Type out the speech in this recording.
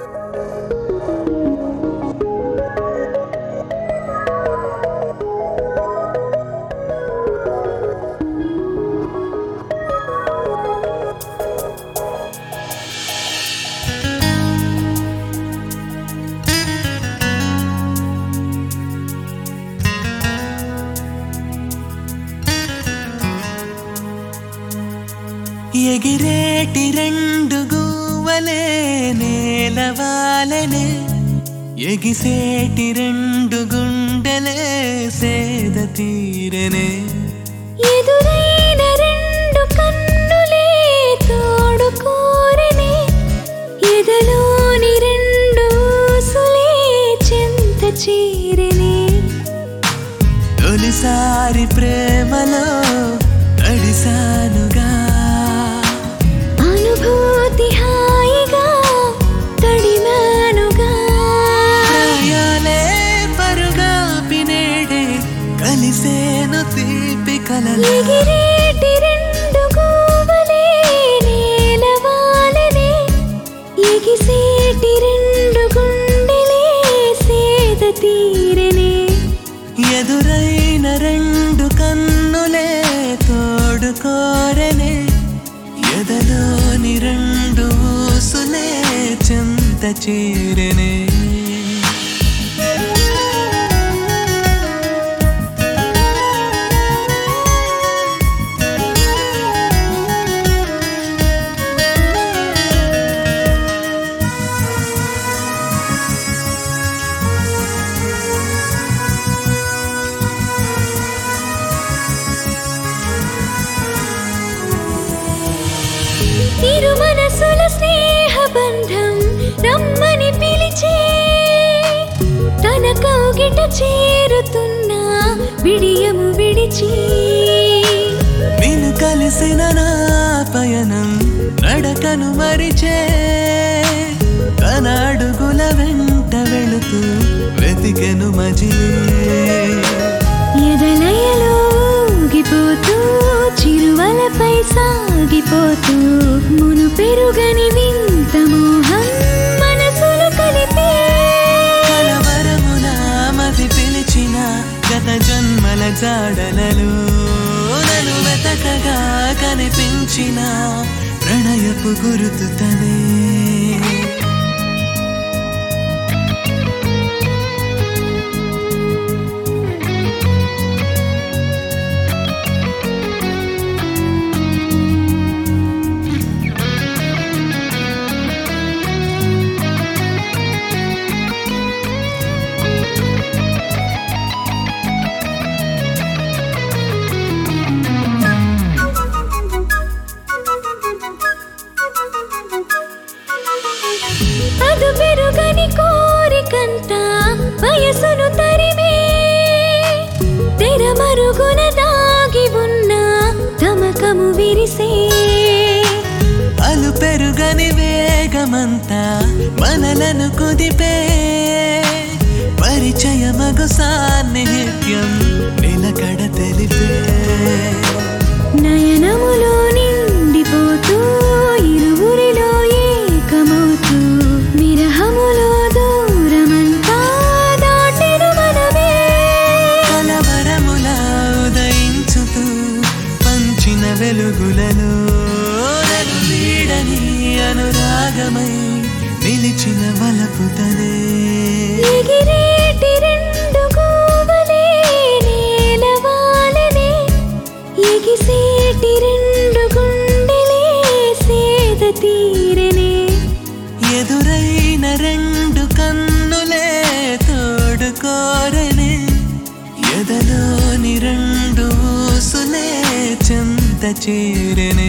ఎగిరేటి రెండు గువ్వలే నేలవాలనే ఎగిసేటి రెండు గుండెలే సేద తీరనే ఎదురైన రెండు కన్నులే తోడు కోరనే ఎదలోని రెండు ఊసులే చెంత చేరనే తొలిసారి ప్రేమలో తడిసానుగా అనుభూతి హాయిగా తడిమానుగా ప్రాయాలే పరుగా పినేడే కలిసేను తీపి కలలా ఎగిరేటి రెండు గోవలే నేలవాలనే ఎగిసేటి రెండు గుండెలే సేద తీరనే ఎదురైన రెండు కన్నులే తోడు కోరనే ఎదలోని రెండు ఊసులే చెంత చేరనే ఇరు మనసుల స్నేహ బంధం రమ్మని పిలిచే తన కౌగిట చేరుతున్నా విడియము విడిచి నిన్ను కలిసిన నా పయనం నడకను మరిచే తన అడుగుల వెంట వెళుతూ వెతికెను మజిలే ఎదలయలో ఊగిపోతూ చిరువలపై సాగిపోతూ మును పెరుగని వింత మోహం మనసులు కలిపే కలవరమున మది పిలిచిన గత జన్మల జాడలలో నన్ను వెతకగా కనిపించిన ప్రణయపు గురుతు తనే అదు పెరుగని కోరికంత వయసును తరిమే తెర మరుగున దాగి ఉన్న తమకము విరిసే అలు పెరుగని వేగమంతా మనలను కుదిపే పరిచయమగు సాన్నిహిత్యం నిలకడ తెలిపే నయనములో నిండిపోతూ ఇరువురిలో ఏకమవుతూ విరహములో దూరమంతా దాటెను మనమే కలవరములా ఉదయించుతూ పంచిన వెలుగులలో నన్ను వీడని అనురాగమై నిలిచిన వలపు తనే ఎగిరేటి రెండు గోవలే నేలవాలనే ఎగిసేటి రెండు గుండెలే సేద తీరనే ఎదురైన రెండు కన్నులే తోడు కోరనే ఎదలోని రెండు ఊసులే చెంత చేరనే